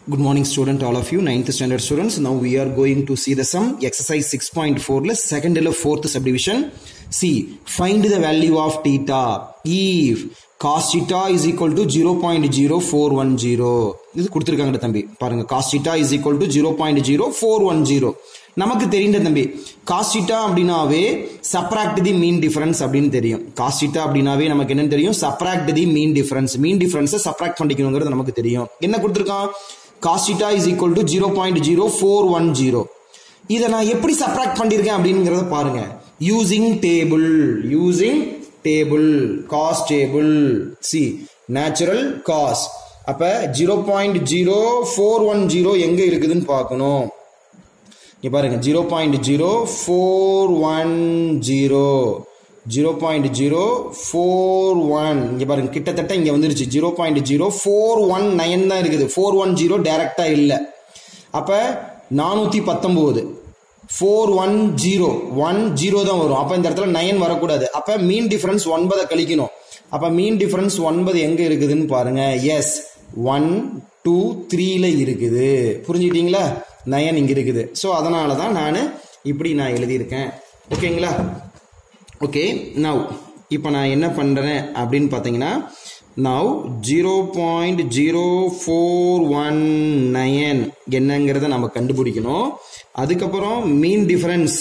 Good morning student all of you 9th standard students now we are going to see the sum exercise 6.4 ல second ல fourth subdivision see find the value of theta if cos theta is equal to 0.0410 இது கொடுத்திருக்காங்க தம்பி பாருங்க cos theta is equal to 0.0410 நமக்கு தெரிந்த தம்பி cos theta அப்படின்னாவே subtract the mean difference அப்படின்னு தெரியும் cos theta அப்படின்னாவே நமக்கு என்னன்னு தெரியும் subtract the mean difference mean difference subtract பண்ணிக்கணுங்கிறது நமக்கு தெரியும் என்ன கொடுத்திருக்கான் cos theta is equal to 0.0410 இதை நான் எப்படி சப்ராக்ட் பண்ணியிருக்கேன் அப்படிங்கிறத பாருங்க using table using table cos table C natural cos அப்ப zero point zero four one zero எங்க இருக்குதுன்னு பார்க்கணும் இங்க பாருங்க zero point zero four one zero zero point zero four one இங்க பாருங்க கிட்டத்தட்ட இங்க வந்துருச்சு zero point zero four one nine தான் இருக்குது ஃபோர் ஒன் ஜீரோ டைரக்டா இல்ல அப்ப நானூத்தி பத்தொன்பது four one zero one zero தான் வரும் அப்ப இந்த இடத்துல நைன் வரக்கூடாது அப்ப மீன் டிஃபரன்ஸ் ஒன்பதை கழிக்கணும் அப்ப மீன் டிஃபரன்ஸ் ஒன்பது எங்க இருக்குதுன்னு பாருங்க எஸ் ஒன் டூ த்ரீல இருக்குது புரிஞ்சுக்கிட்டீங்களா நயன் இங்க இருக்குது ஸோ அதனால தான் நான் இப்படி நான் எழுதியிருக்கேன் ஓகேங்களா ஓகே நவ் இப்போ நான் என்ன பண்ணுறேன் அப்படின்னு பார்த்தீங்கன்னா now zero point zero four one nine என்னங்கிறத நம்ம கண்டுபிடிக்கணும் அதுக்கப்புறம் mean difference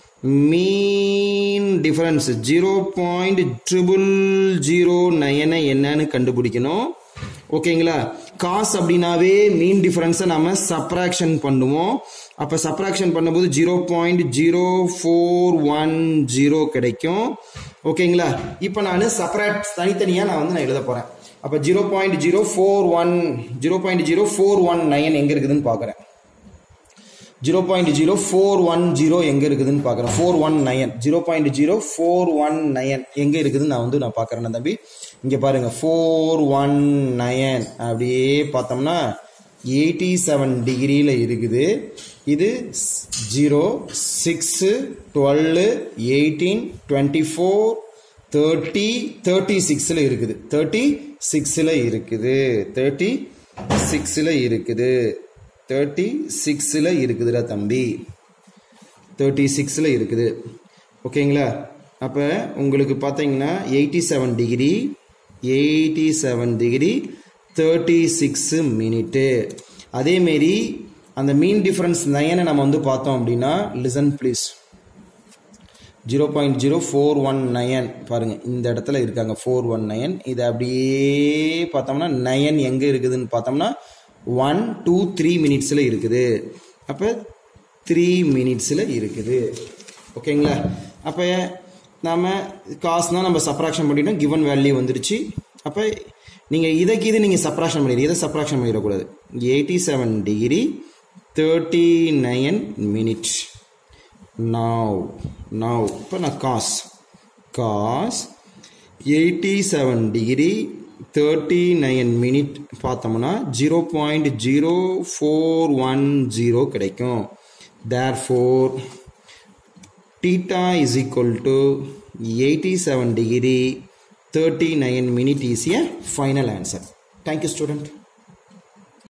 mean difference zero point triple zero நயனை என்னன்னு கண்டுபிடிக்கணும் ஓகேங்களா காஸ் அப்படின்னாவே மீன் டிஃபரன்ஸை நம்ம சப்ராக்ஷன் பண்ணுவோம் அப்போ சப்ராக்ஷன் பண்ணும்போது zero point zero four one zero கிடைக்கும் ஓகேங்களா இப்போ நான் செப்பரேட் தனித்தனியாக நான் வந்து நான் எழுத போகிறேன் அப்போ zero point zero four one zero point zero four one nine எங்கே இருக்குதுன்னு பார்க்குறேன் zero point zero four one zero எங்கே இருக்குதுன்னு பார்க்குறேன் four one nine zero point zero four one nine எங்கே இருக்குதுன்னு நான் வந்து நான் பார்க்குறேன் தம்பி இங்கே பாருங்க ஃபோர் ஒன் நயன் அப்படியே பார்த்தோம்னா எயிட்டி செவன் டிகிரியில் இருக்குது இது zero six twelve eighteen twenty four thirty thirty சிக்ஸில் இருக்குது தேர்ட்டி சிக்ஸில் இருக்குது தேர்ட்டி சிக்ஸில் இருக்குது தேர்ட்டி சிக்ஸில் இருக்குதுடா தம்பி தேர்ட்டி சிக்ஸில் இருக்குது ஓகேங்களா அப்போ உங்களுக்கு பார்த்தீங்கன்னா eighty seven degree eighty seven degree thirty six minute அதேமாரி அந்த மீன் டிஃப்ரென்ஸ் நயனை நம்ம வந்து பார்த்தோம் அப்படின்னா listen please zero point zero four one nine பாருங்கள் இந்த இடத்துல இருக்காங்க ஃபோர் ஒன் நயன் இதை அப்படியே பார்த்தோம்னா நயன் எங்கே இருக்குதுன்னு பார்த்தோம்னா ஒன் டூ த்ரீ மினிட்ஸில் இருக்குது அப்போ த்ரீ மினிட்ஸில் இருக்குது ஓகேங்களா அப்போ நாம் காசுனால் நம்ம சப்ராக்ஷன் பண்ணிட்டோம் கிவன் வேல்யூ வந்துருச்சு அப்போ நீங்கள் இதைக்கு இது நீங்கள் சப்ராக்ஷன் பண்ணிடு இதை சப்ராக்ஷன் பண்ணிடக்கூடாது eighty seven degree thirty nine minute now now இப்போ நான் cos cos eighty seven degree thirty nine minute பார்த்தோம்னா zero point zero four one zero கிடைக்கும் therefore theta is equal to eighty seven degree thirty nine minute is a final answer thank you student